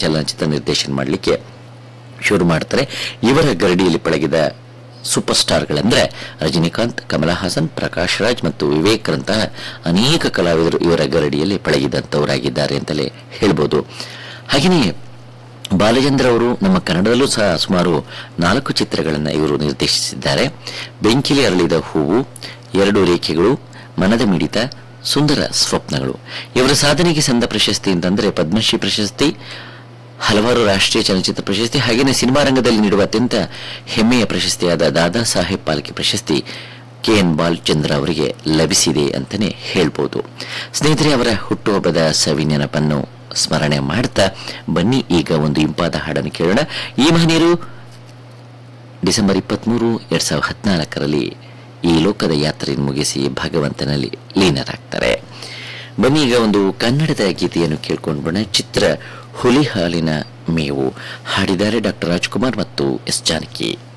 ಚಲನಚಿತ್ರ ನಿರ್ದೇಶನ ಮಾಡಲಿಕ್ಕೆ ಶುರು ಮಾಡ್ತಾರೆ ಇವರ ಗರಡಿಯಲ್ಲಿ ಪಳಗಿದ ಸೂಪರ್ ಸ್ಟಾರ್ಗಳಂದ್ರೆ ರಜನಿಕಾಂತ್ ಕಮಲ ಹಾಸನ್ ಪ್ರಕಾಶ್ ರಾಜ್ ಮತ್ತು ವಿವೇಕ್ರಂತಹ ಅನೇಕ ಕಲಾವಿದರು ಇವರ ಗರಡಿಯಲ್ಲಿ ಪಳಗಿದಂಥವರಾಗಿದ್ದಾರೆ ಅಂತಲೇ ಹೇಳ್ಬೋದು ಹಾಗೆಯೇ ಬಾಲಚಂದ್ರ ಅವರು ನಮ್ಮ ಕನ್ನಡದಲ್ಲೂ ಸಹ ಸುಮಾರು ನಾಲ್ಕು ಚಿತ್ರಗಳನ್ನು ಇವರು ನಿರ್ದೇಶಿಸಿದ್ದಾರೆ ಬೆಂಕಿಲಿ ಅರಳಿದ ಹೂವು ಎರಡು ರೇಖೆಗಳು ಮನದ ಮಿಡಿತ ಸುಂದರ ಸ್ವಪ್ನಗಳು ಇವರ ಸಾಧನೆಗೆ ಸಂದ ಪ್ರಶಸ್ತಿ ಅಂತಂದ್ರೆ ಪದ್ಮಶ್ರೀ ಪ್ರಶಸ್ತಿ ಹಲವಾರು ರಾಷ್ಟ್ರೀಯ ಚಲನಚಿತ್ರ ಪ್ರಶಸ್ತಿ ಹಾಗೆಯೇ ಸಿನಿಮಾ ರಂಗದಲ್ಲಿ ನೀಡುವ ಅತ್ಯಂತ ಹೆಮ್ಮೆಯ ಪ್ರಶಸ್ತಿಯಾದ ದಾದಾ ಸಾಹೇಬ್ ಪಾಲ್ಕೆ ಪ್ರಶಸ್ತಿ ಕೆ ಎನ್ ಬಾಲಚಂದ್ರ ಅವರಿಗೆ ಲಭಿಸಿದೆ ಅಂತಾನೆ ಹೇಳ್ಬೋದು ಸ್ನೇಹಿತರೆ ಅವರ ಹುಟ್ಟುಹಬ್ಬದ ಸವಿ ನೆನಪನ್ನು ಸ್ಮರಣೆ ಮಾಡ್ತಾ ಬನ್ನಿ ಈಗ ಒಂದು ಇಂಪಾದ ಹಾಡನ್ನು ಕೇಳೋಣ ಈ ಮಹನೀಯರು ಡಿಸೆಂಬರ್ ಇಪ್ಪತ್ಮೂರು ಎರಡ್ ಸಾವಿರದ ಹದಿನಾಲ್ಕರಲ್ಲಿ ಈ ಲೋಕದ ಯಾತ್ರೆಯನ್ನು ಮುಗಿಸಿ ಭಗವಂತನಲ್ಲಿ ಲೀನರಾಗ್ತಾರೆ ಬನ್ನಿ ಈಗ ಒಂದು ಕನ್ನಡದ ಗೀತೆಯನ್ನು ಕೇಳ್ಕೊಂಡು ಬರೋಣ ಚಿತ್ರ ಹುಲಿ ಹಾಲಿನ ಮೇವು ಹಾಡಿದ್ದಾರೆ ಡಾಕ್ಟರ್ ರಾಜ್ಕುಮಾರ್ ಮತ್ತು ಎಸ್ ಜಾನಕಿ